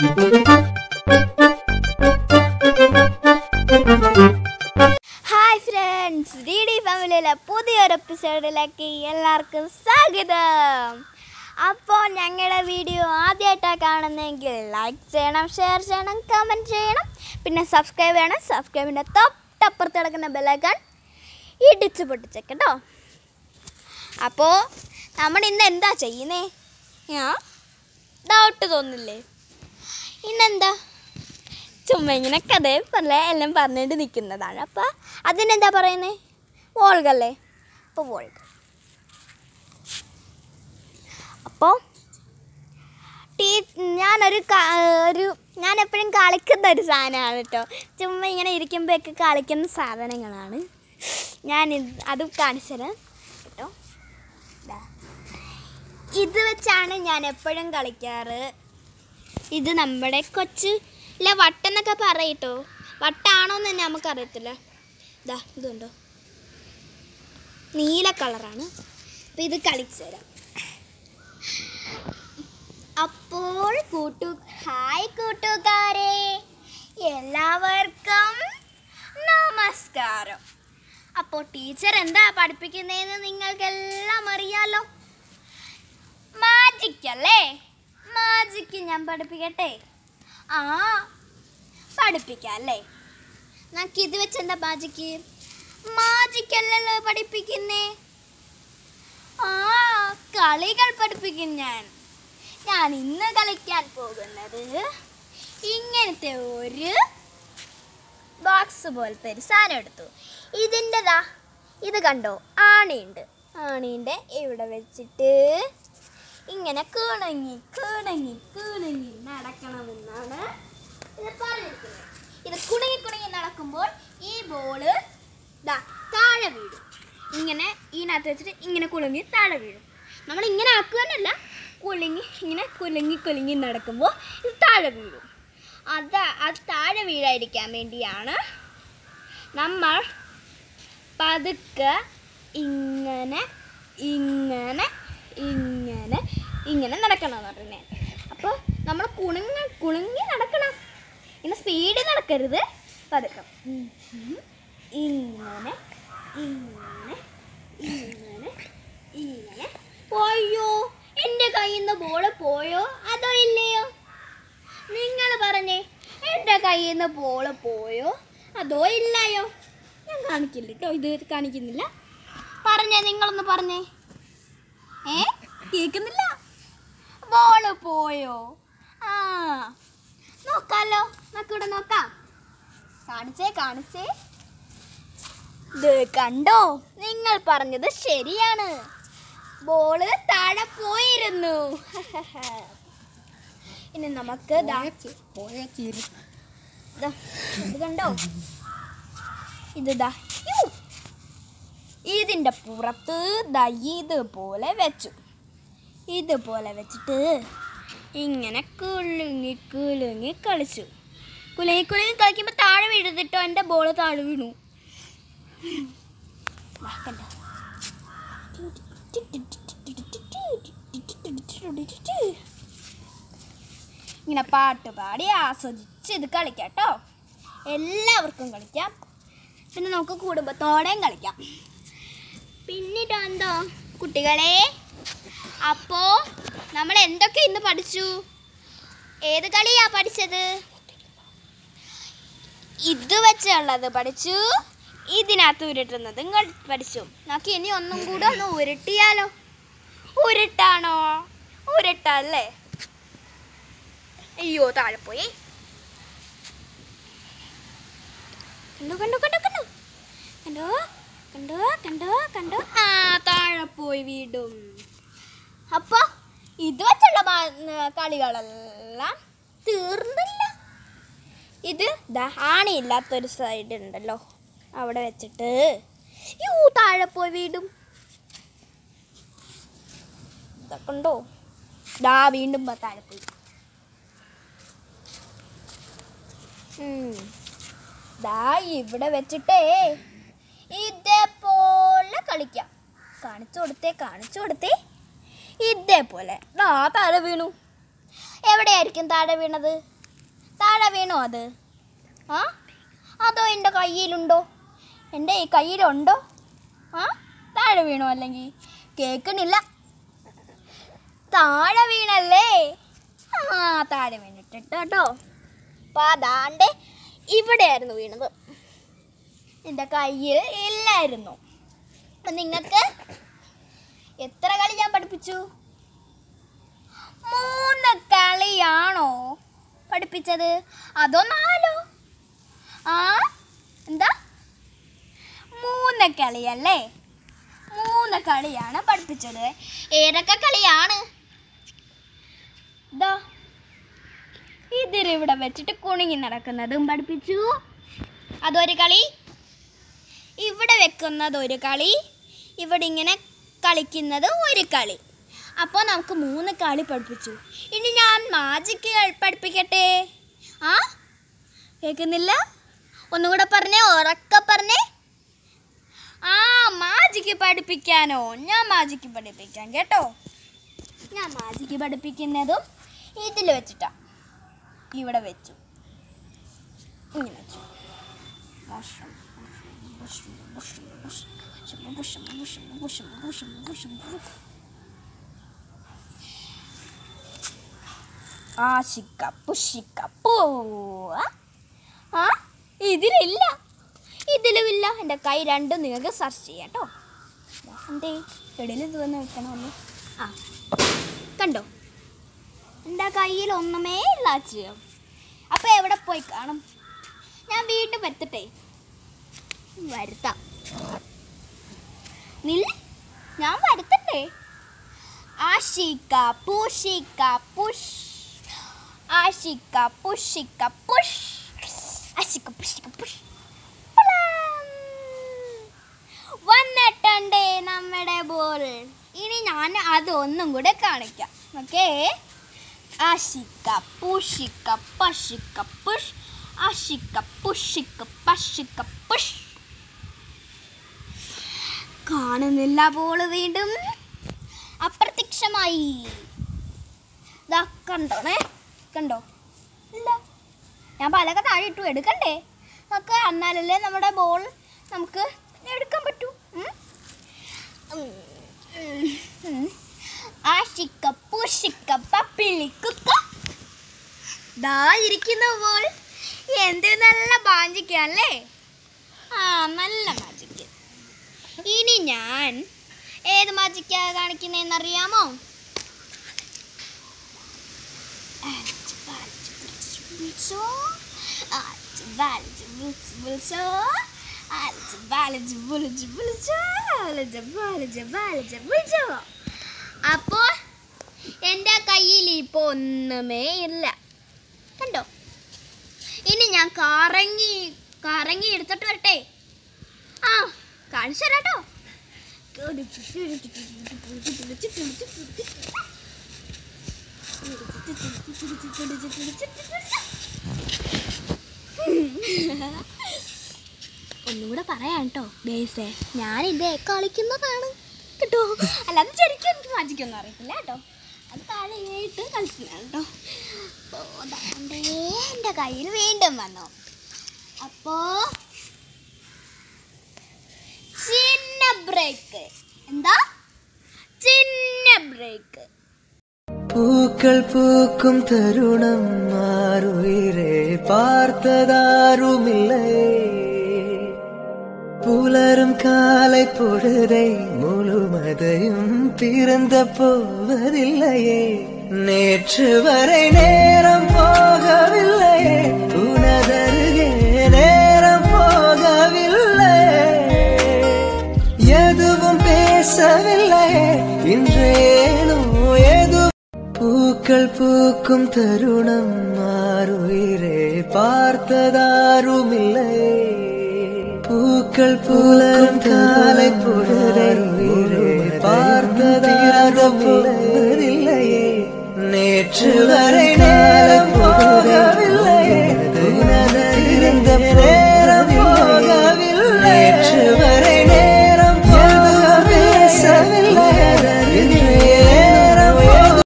Hi friends D D ഫാമിലിയിലെ പുതിയൊരു എപ്പിസോഡിലേക്ക് എല്ലാവർക്കും സ്വാഗതം അപ്പോൾ ഞങ്ങളുടെ വീഡിയോ ആദ്യമായിട്ടാണ് കാണുന്നതെങ്കിൽ ലൈക്ക് ചെയ്യണം ഷെയർ ചെയ്യണം കമൻറ്റ് ചെയ്യണം പിന്നെ സബ്സ്ക്രൈബ് ചെയ്യണം സബ്സ്ക്രൈബിൻ്റെ തൊട്ടപ്പുറത്ത് കിടക്കുന്ന ബെല്ലൈക്കൺ ഇടിച്ച് പൊട്ടിച്ചേക്കട്ടോ അപ്പോൾ നമ്മൾ ഇന്ന് എന്താ ചെയ്യുന്നേ ആ ഡൗട്ട് തോന്നില്ലേ ഇന്നെന്താ ചുമ്മാ ഇങ്ങനെ കഥ പോലെ എല്ലാം പറഞ്ഞിട്ട് നിൽക്കുന്നതാണ് അപ്പോൾ അതിനെന്താ പറയുന്നത് വോൾഗല്ലേ അപ്പോൾ വോൾഗ അപ്പോൾ ടീ ഞാനൊരു ക- ഒരു ഞാൻ എപ്പോഴും കളിക്കുന്ന ഒരു സാധനമാണ് കേട്ടോ ചുമ്മാ ഇങ്ങനെ ഇരിക്കുമ്പോഴൊക്കെ കളിക്കുന്ന സാധനങ്ങളാണ് ഞാൻ ഇത് അത് കാണിച്ചത് കേട്ടോ ദാ. ഇത് വെച്ചാണ് ഞാൻ എപ്പോഴും കളിക്കാറ് ഇത് നമ്മുടെ കൊച്ചു ഇല്ല വട്ടെന്നൊക്കെ പറയട്ടോ വട്ടാണോന്ന് തന്നെ നമുക്കറിയത്തില്ല ഇതാ ഇതുണ്ടോ നീല കളറാണ് അപ്പം ഇത് കളിച്ചു തരാം അപ്പോൾ കൂട്ടു ഹായ് കൂട്ടുകാരെ എല്ലാവർക്കും നമസ്കാരം അപ്പോൾ ടീച്ചർ എന്താ പഠിപ്പിക്കുന്നതെന്ന് നിങ്ങൾക്കെല്ലാം അറിയാലോ മാജിക് അല്ലേ മാജിക്ക് ഞാൻ പഠിപ്പിക്കട്ടെ ആ പഠിപ്പിക്കാം അല്ലേ നമുക്ക് ഇത് വെച്ച് എന്താ മാജിക്ക് മാജിക് അല്ലല്ലോ പഠിപ്പിക്കുന്നേ ആ കളികൾ പഠിപ്പിക്കും ഞാൻ ഞാൻ ഇന്ന് കളിക്കാൻ പോകുന്നത് ഇങ്ങനത്തെ ഒരു ബോക്സ് പോലത്തെ ഒരു സാധനം എടുത്തു ഇതിൻ്റെതാ ഇത് കണ്ടോ ആണിയുണ്ട് ആണിയുടെ ഇവിടെ വെച്ചിട്ട് ഇങ്ങനെ കൂണങ്ങി കൂണങ്ങി കൂണങ്ങി നടക്കണമെന്നാണ് ഇത് പറഞ്ഞിരിക്കുന്നത് ഇത് കുണങ്ങി കുണങ്ങി നടക്കുമ്പോൾ ഈ ബോള് ദാ താഴെ വീഴും ഇങ്ങനെ ഇതിനകത്ത് വെച്ചിട്ട് ഇങ്ങനെ കുലുങ്ങി താഴെ വീഴും നമ്മൾ ഇങ്ങനെ ആക്കുകയെന്നല്ല കുലുങ്ങി ഇങ്ങനെ കുലുങ്ങി കുലുങ്ങി നടക്കുമ്പോൾ ഇത് താഴെ വീഴും അത് അത് താഴെ വീഴാതിരിക്കാൻ വേണ്ടിയാണ് നമ്മൾ പതുക്കെ ഇങ്ങനെ ഇങ്ങനെ ഇങ്ങനെ ഇങ്ങനെ നടക്കണം എന്ന് പറഞ്ഞേ അപ്പോൾ നമ്മൾ കുണുങ്ങി കുണുങ്ങി നടക്കണം ഇങ്ങനെ സ്പീഡിൽ നടക്കരുത് പതുക്കെ ഉം, ഉം. ഇങ്ങനെ ഇങ്ങനെ ഇങ്ങനെ ഇങ്ങനെ പോയോ എൻ്റെ കയ്യിൽ നിന്ന് ബോള് പോയോ അതോ ഇല്ലയോ നിങ്ങൾ പറഞ്ഞേ എൻ്റെ കയ്യിൽ നിന്ന് ബോള് പോയോ അതോ ഇല്ലയോ ഞാൻ കാണിക്കില്ല കേട്ടോ ഇത് കാണിക്കുന്നില്ല പറഞ്ഞേ നിങ്ങളൊന്ന് പറഞ്ഞേ ഏ കേൾക്കുന്നില്ല ബോള് പോയോ ആ നോക്കാലോ നമുക്കിവിടെ നോക്കാം കാണിച്ചേ കാണിച്ചേ ഇത് കണ്ടോ നിങ്ങൾ പറഞ്ഞത് ശരിയാണ് ബോള് താഴെ പോയിരുന്നു ഇനി നമുക്ക് ദാ ദാ, ഇത് കണ്ടോ ഇത് ദാ യ്യോ. ഇതിൻ്റെ പുറത്ത് ദാ ഇതുപോലെ വെച്ചു ഇതുപോലെ വെച്ചിട്ട് ഇങ്ങനെ കുലുങ്ങി കുലുങ്ങി കളിച്ചു കുലുങ്ങി കുലുങ്ങി കളിക്കുമ്പോൾ താഴെ വീഴുന്നിട്ടോ എൻ്റെ ബോള് താഴെ വീണു ദാ കണ്ടോ ഇങ്ങനെ പാട്ട് പാടി ആസ്വദിച്ച് ഇത് കളിക്കാം കേട്ടോ എല്ലാവർക്കും കളിക്കാം പിന്നെ നമുക്ക് കുടുംബത്തോടെയും കളിക്കാം പിന്നീട് എന്തോ കുട്ടികളെ അപ്പോൾ നമ്മൾ എന്തൊക്കെ ഇന്ന് പഠിച്ചു ഏത് കളിയാ പഠിച്ചത് ഇത് വെച്ചുള്ളത് പഠിച്ചു ഇതിനകത്ത് ഉരുട്ടുന്നത് നിങ്ങൾ പഠിച്ചു നമുക്ക് ഇനി ഒന്നും കൂടെ ഒന്ന് ഉരുട്ടിയാലോ ഉരുട്ടാണോ ഉരുട്ടല്ലേ അയ്യോ താഴെ പോയി കണ്ടോ കണ്ടോ കണ്ടോ കണ്ടോ കണ്ടോ കണ്ടോ കണ്ടോ കണ്ടോ ആ താഴെ പോയി വീടും അപ്പോൾ ഇത് വെച്ചുള്ള മാ- കളികളെല്ലാം തീർന്നില്ല ഇത് ദാ ആണിയില്ലാത്തൊരു സൈഡ് ഉണ്ടല്ലോ അവിടെ വെച്ചിട്ട് യൂ താഴെ പോയി വീടും ഇതൊക്കെ ഉണ്ടോ ദാ വീണ്ടും പ- താഴെ പോയി ഉം. ദാ ഇവിടെ വെച്ചിട്ടേ ഇതേപോലെ കളിക്കാം കാണിച്ചു കൊടുത്തേ കാണിച്ചു കൊടുത്തേ ഇതേപോലെ ദാ താഴെ വീണു എവിടെയായിരിക്കും താഴെ വീണത് താഴെ വീണോ അത് ആ അതോ എൻ്റെ കയ്യിലുണ്ടോ എൻ്റെ ഈ കയ്യിലുണ്ടോ ആ താഴെ വീണോ അല്ലെങ്കിൽ കേൾക്കണില്ല താഴെ വീണല്ലേ ആ താഴെ വീണിട്ടിട്ട് കേട്ടോ അപ്പം അതാണ്ട് ഇവിടെയായിരുന്നു വീണത് എൻ്റെ കയ്യിൽ ഇല്ലായിരുന്നു അപ്പം നിങ്ങൾക്ക് എത്ര കളി ഞാൻ പഠിപ്പിച്ചു മൂന്ന് കളിയാണോ പഠിപ്പിച്ചത് അതോ നാലോ ആ എന്താ മൂന്ന് കളിയല്ലേ മൂന്ന് കളിയാണ് പഠിപ്പിച്ചത് ഏതൊക്കെ കളിയാണ് ഇതാ ഇതിരിവിടെ വെച്ചിട്ട് കുണുങ്ങി നടക്കുന്നതും പഠിപ്പിച്ചു അതൊരു കളി ഇവിടെ വെക്കുന്നത് ഒരു കളി ഇവിടെ ഇങ്ങനെ കളിക്കുന്നത് ഒരു കളി അപ്പോൾ നമുക്ക് മൂന്ന് കളി പഠിപ്പിച്ചു ഇനി ഞാൻ മാജിക്ക് പഠിപ്പിക്കട്ടെ ആ കേൾക്കുന്നില്ല ഒന്നുകൂടെ പറഞ്ഞേ ഉറക്കെ പറഞ്ഞേ ആ മാജിക്ക് പഠിപ്പിക്കാനോ ഞാൻ മാജിക്ക് പഠിപ്പിക്കാം കേട്ടോ ഞാൻ മാജിക്ക് പഠിപ്പിക്കുന്നതും ഇതിൽ വെച്ചിട്ടാ ഇവിടെ വെച്ചു ഇങ്ങനെ വെച്ചു മോശം മോശം മോശം മോശം മോശം മോശം മോശം മോശം മോശം മോശം ആശിക്ക പുഷിക്ക പോ ആ ഇതിലില്ല ഇതിലുമില്ല എൻ്റെ കൈ രണ്ടും നിങ്ങൾക്ക് സെർച്ച് ചെയ്യാം കേട്ടോ എന്തേ എടയിൽ ഇത് വന്ന് വെക്കണമല്ലോ ആ കണ്ടോ എൻ്റെ കയ്യിൽ ഒന്നുമേ ഇല്ല അച്ഛയോ അപ്പോൾ എവിടെ പോയി കാണും ഞാൻ വീണ്ടും വരുത്തട്ടെ വരുത്താം നില്ല ഞാൻ വരുത്തട്ടെ ആഷിക്ക പൂഷിക്ക പുഷ് ആഷിക്ക പുഷിക്ക പുഷ് ആഷിക്ക പുഷിക്ക പുഷ് പലാം. വന്നിട്ടുണ്ട് നമ്മുടെ ബോൾ ഇനി ഞാൻ അത് ഒന്നും കൂടെ കാണിക്കാം ഓക്കേ ആഷിക്ക പൂഷിക്ക പഷിക്ക പുഷ് ആഷിക്ക പുഷിക്ക പഷിക്ക പുഷ് കാണുന്നില്ല ബോൾ വീണ്ടും അപ്രത്യക്ഷമായി ദാ കണ്ടോണേ കണ്ടോ ഇല്ല ഞാൻ പലക താഴെ ഇട്ടു എടുക്കണ്ടേ നമുക്ക് എന്നാലല്ലേ നമ്മുടെ ബോൾ നമുക്ക് എടുക്കാൻ പറ്റൂ ഉം? ഉം, ഉം, ഉം. ആഷിക്ക പൂഷിക്ക പപ്പിളി കുക്ക ദാ ഇരിക്കുന്ന ബോൾ എന്ത് നല്ല ബാഞ്ചിക്കല്ലേ ആ നല്ല മാജിക്ക് ഇനി ഞാൻ ഏത് മാജിക്കാ കാണിക്കുന്നതെന്ന് അറിയാമോ അപ്പോ എൻ്റെ കയ്യിൽ ഇപ്പൊ ഒന്നുമേ ഇല്ല കണ്ടോ ഇനി ഞാൻ കറങ്ങി കറങ്ങി എടുത്തിട്ട് വരട്ടെ ആ കാണിച്ചു തരാട്ടോ ഒന്നുകൂടെ പറയാം കേട്ടോ ബേസേ ഞാനിത് കളിക്കുന്നതാണ് കേട്ടോ അല്ലാതെ ശരിക്കും എനിക്ക് മാജിക്കൊന്നും അറിയത്തില്ല കേട്ടോ അത് താഴെ ഇട്ട് കളിക്കുന്നതാണ് കേട്ടോ അപ്പോൾ ദാണ്ടേ എൻ്റെ കയ്യിൽ വീണ്ടും വന്നു അപ്പോൾ ചിന്ന ബ്രേക്ക് എന്താ ചിന്ന ബ്രേക്ക് പൂക്കൾ പൂക്കും തരുണം മാറുയിരേ பார்த்ததாருமில்லை புலரும் காலை பொழுதை முழுமதையும் பிறந்த போவதில்லையே நேற்று வரை நேரம் போகவில்லையே உனதருகே நேரம் போகவில்லை எதுவும் பேசவில்லை இன்றேனோ எது பூக்கள் பூக்கும் தருணம் மாறுயிரே பார்த்ததாருமில்லை பூக்கள் புலரும் காலை பொழுதை பார்த்ததாருமில்லையே நேற்று வரை